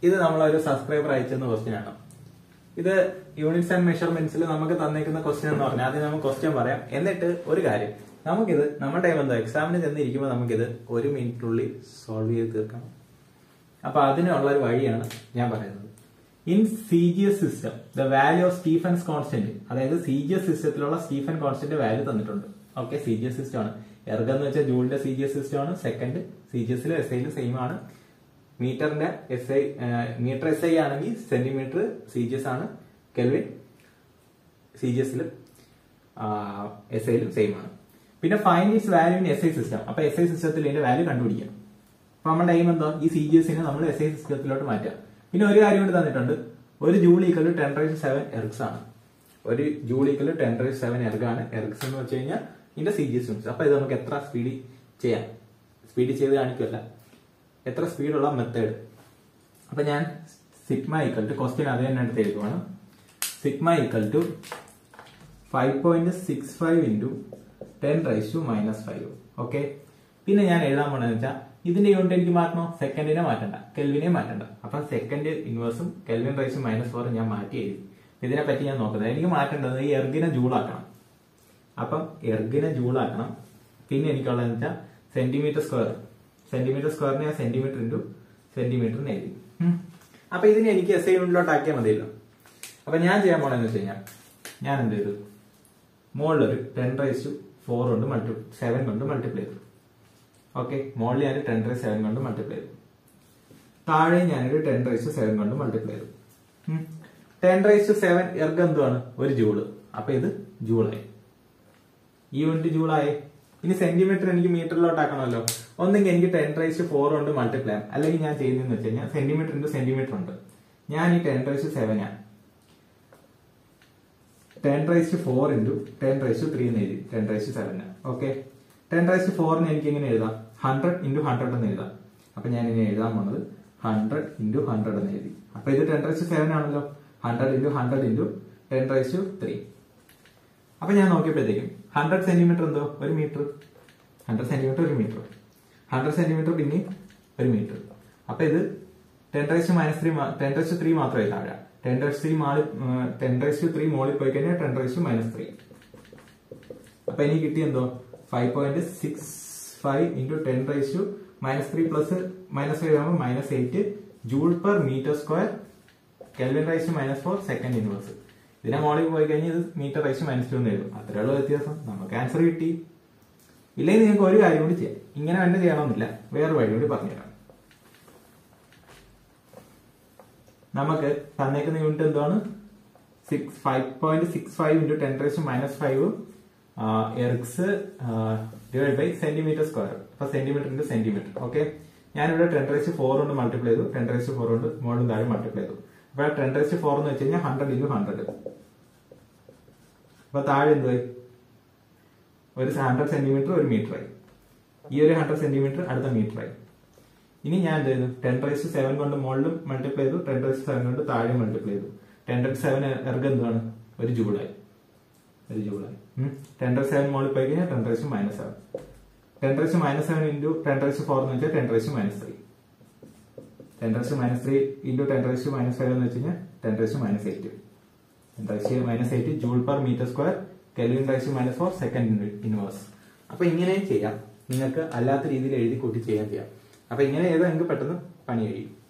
ഇത് നമ്മളൊരു subscriber അയച്ചെന്ന question ആണ് ഇത് യൂണിറ്റ്സ് ആൻഡ് മെഷർമെന്റ്സിൽ നമുക്ക് തന്നേക്കുന്ന ക്വസ്റ്റ്യൻ എന്ന് പറഞ്ഞാൽ ആദ്യം നമുക്ക് ക്വസ്റ്റ്യൻ പറയാം എന്നിട്ട് ഒരു കാര്യം നമുക്കിത് നമ്മുടെ ടൈം എന്തോ എക്സാമിന് ചെന്നിരിക്കുമ്പോൾ നമുക്കിത് ഒരു മിനിറ്റിനുള്ളിൽ സോൾവ് ചെയ്ത് തീർക്കണം അപ്പൊ അതിനുള്ള ഒരു വഴിയാണ് ഞാൻ പറയുന്നത് in C G S system the value of Stefan's constant അതായത് സി ജി എസ് സിസ്റ്റത്തിലുള്ള സ്റ്റീഫൻ കോൺസ്റ്റന്റ് വാല്യൂ തന്നിട്ടുണ്ട് okay C G S system ആണ് എർഗ എന്ന് വെച്ചാൽ ജൂളിന്റെ സി ജി എസ് സിസ്റ്റം ആണ് സെക്കൻഡ് സി ജി എസിലും എസ് ഐയിലും സെയിം ആണ് മീറ്ററിന്റെ S I metre S I ആണെങ്കിൽ സെന്റിമീറ്റർ സി ജി എസ് ആണ് കെൽവിൻ സി ജി എസിലും എസ് ഐയിലും സെയിം ആണ് പിന്നെ fine is value in S I system അപ്പൊ എസ് ഐ സിസ്റ്റത്തിൽ ഇതിന്റെ വാല്യൂ കണ്ടുപിടിക്കണം അപ്പൊ നമ്മുടെ എയിം എന്തോ ഈ സി ജി എസിനെ നമ്മൾ എസ് ഐ സിസ്റ്റത്തിലോട്ട് മാറ്റാം പിന്നെ ഒരു കാര്യം കൂടി തന്നിട്ടുണ്ട് ഒരു joule equal to ten raise seven ergs ആണ് ഒരു joule equal to ten raise seven erg ആണ് എർഗ്സ് എന്ന് വെച്ച് കഴിഞ്ഞാൽ ഇതിന്റെ സി ജി എസ് യൂണിറ്റ്സ് അപ്പൊ ഇത് നമുക്ക് എത്ര സ്പീഡിൽ ചെയ്യാം സ്പീഡിൽ ചെയ്ത് കാണിക്കുമല്ല എത്ര സ്പീഡുള്ള മെത്തേഡ് അപ്പൊ ഞാൻ സിഗ്മ ഈക്വൽ ടു ക്വസ്റ്റ്യൻ അത് തന്നെ എടുത്ത് എഴുതുവാണ് sigma equal to five point six five into ten raise to minus five okay പിന്നെ ഞാൻ എഴുതാൻ പോണെന്ന് വെച്ചാൽ ഇതിന്റെ യൂണിറ്റ് എനിക്ക് മാറ്റണോ സെക്കൻഡിനെ മാറ്റണ്ട കെൽവിനെ മാറ്റണ്ട അപ്പൊ സെക്കൻഡ് ഇൻവേഴ്സും കെൽവിൻ റൈസും മൈനസ് ഫോറും ഞാൻ മാറ്റി എഴുതി ഇതിനെ പറ്റി ഞാൻ നോക്കുന്നത് എനിക്ക് മാറ്റേണ്ടത് ഈ എർഗിനെ ജൂളാക്കണം അപ്പം എർഗിനെ ജൂളാക്കണം പിന്നെ എനിക്കുള്ളതെന്ന് വെച്ചാൽ സെന്റിമീറ്റർ സ്ക്വയർ സെന്റിമീറ്റർ സ്ക്വയറിനെ ഞാൻ സെന്റിമീറ്റർ ഇൻറ്റു സെന്റിമീറ്റർ എഴുതി ഉം. അപ്പൊ ഇതിനെ എനിക്ക് എസ് ഐ യൂണിറ്റിലോട്ട് ആക്കിയാൽ മതിയല്ലോ അപ്പൊ ഞാൻ ചെയ്യാൻ പോണെന്ന് വെച്ച് കഴിഞ്ഞാൽ ഞാൻ എന്ത് ചെയ്തു മുകളിലൊരു ടെൻ റൈസ് ടു ഫോർ കൊണ്ട് മൾട്ടി സെവൻ കൊണ്ട് മൾട്ടിപ്ലൈ ചെയ്തു ഓക്കെ മുകളിൽ ഞാൻ ടെൻ റൈസ് സെവൻ കൊണ്ട് മൾട്ടിപ്ലൈ ചെയ്തു താഴെ ഞാനൊരു ടെൻ റൈസ് സെവൻ കൊണ്ട് മൾട്ടിപ്ലൈ ചെയ്തു ടെൻ റൈസ് സെവൻ എർഗ് എന്തുവാണ് ഒരു ജൂള് അപ്പൊ ഇത് ജൂളായി ഈ യൂണിറ്റ് ജൂളായി ഇനി സെന്റിമീറ്റർ എനിക്ക് മീറ്ററിലോട്ട് ആക്കണമല്ലോ ഒന്നെങ്കിൽ എനിക്ക് ടെൻ റൈസ് ഫോർ കൊണ്ട് മൾട്ടിപ്ലൈ ചെയ്യാം അല്ലെങ്കിൽ ഞാൻ ചെയ്യുന്നതെന്ന് വെച്ച് കഴിഞ്ഞാൽ സെന്റിമീറ്റർ ഇൻറ്റു സെന്റിമീറ്റർ ഉണ്ട് ഞാൻ ഈ ടെൻ റൈസ് സെവനാണ് ten raise four into ten raise three എന്ന് എഴുതി ടെൻ റൈസ് സെവന് ഓക്കെ ടെൻ റൈസ് ഫോറിന് എനിക്ക് എങ്ങനെ എഴുതാം ഹൺഡ്രഡ് ഇൻറ്റു ഹൺഡ്രഡ് എന്ന് എഴുതാം അപ്പൊ ഞാൻ ഇനി എഴുതാൻ പോണത് ഹൺഡ്രഡ് ഇൻറ്റു ഹൺഡ്രഡ് എന്ന് എഴുതി അപ്പൊ ഇത് ടെൻ റൈസ് സെവൻ ആണല്ലോ hundred into hundred into ten raise three അപ്പൊ ഞാൻ നോക്കിയപ്പോഴത്തേക്കും ഹൺഡ്രഡ് സെന്റിമീറ്റർ എന്തോ ഒരു മീറ്റർ ഹൺഡ്രഡ് സെന്റിമീറ്റർ ഒരു മീറ്റർ ഹൺഡ്രഡ് സെന്റിമീറ്റർ പിന്നെ ഒരു മീറ്റർ അപ്പൊ ഇത് ten raise minus three ten raise three മാത്രമേ താഴെ ടെൻ റൈസ് ത്രീ മാളി ടെൻ റൈസ് ത്രീ മോളിൽ പോയി കഴിഞ്ഞാൽ ടെൻ റൈസ് മൈനസ് ത്രീ അപ്പൊ എനിക്ക് കിട്ടി എന്തോ five point six five into ten raise to minus three plus minus five ആകുമ്പോൾ minus eight joule per metre square kelvin raise minus four second inverse ഇതിനെ മോളിൽ പോയി കഴിഞ്ഞാൽ ഇത് മീറ്റർ റൈസ് മൈനസ് ടു എന്ന് എഴുതും അത്രയുള്ള വ്യത്യാസം നമുക്ക് ആൻസർ കിട്ടി ഇല്ലെങ്കിൽ നിങ്ങൾക്ക് ഒരു കാര്യം കൂടി ചെയ്യാം ഇങ്ങനെ തന്നെ ചെയ്യണമെന്നില്ല വേറെ വഴി കൂടി പറഞ്ഞുതരാം നമുക്ക് തന്നേക്കുന്ന യൂണിറ്റ് എന്താണ് six five point six five into ten raise minus five ergs divide by centimetre square അപ്പൊ സെന്റിമീറ്റർ ഇൻറ്റു സെന്റിമീറ്റർ ഓക്കെ ഞാനിവിടെ ടെൻ റൈസ് ഫോർ കൊണ്ട് മൾട്ടിപ്ലൈ ചെയ്തു ടെൻ റൈസ് ഫോർ കൊണ്ട് മുകളിലും താഴെ മൾട്ടിപ്ലൈ ചെയ്തു അപ്പൊ ടെൻ റൈസ് ഫോർ എന്ന് വെച്ച് കഴിഞ്ഞാൽ ഹൺഡ്രഡ് ഇൻറ്റു ഹൺഡ്രഡ് അപ്പൊ താഴെ എന്തുവായി ഒരു ഹൺഡ്രഡ് സെന്റിമീറ്റർ ഒരു മീറ്റർ ആയി ഈ ഒരു ഹൺഡ്രഡ് സെന്റിമീറ്റർ അടുത്ത മീറ്റർ ആയി ഇനി ഞാൻ എന്ത് ചെയ്തു ടെൻ റൈസ് സെവൻ കൊണ്ട് മുകളിലും മൾട്ടിപ്ലൈ ചെയ്തു ടെൻ റൈസ് സെവൻ കൊണ്ട് താഴെ മൾട്ടിപ്ലൈ ചെയ്തു ടെൻ റൈസ് സെവൻ എർഗ് എന്താണ് ഒരു ജൂളായി ഒരു ജൂളായി ടെൻ റൈസ് സെവൻ മുകളിൽ പോയി കഴിഞ്ഞാൽ ten raise minus seven ten raise minus seven into ten raise four എന്ന് വെച്ചാൽ ten raise minus three ten raise minus three into ten raise minus five എന്ന് വെച്ച് കഴിഞ്ഞാൽ ten raise minus eight ten raise minus eight joule per metre square kelvin raise minus four second inverse അപ്പൊ ഇങ്ങനെ ചെയ്യാം നിങ്ങൾക്ക് അല്ലാത്ത രീതിയിൽ എഴുതി കൂട്ടി ചെയ്യാൻ ചെയ്യാം അപ്പൊ ഇങ്ങനെ ചെയ്താൽ നിങ്ങൾക്ക് പെട്ടെന്ന് പണി കഴിയും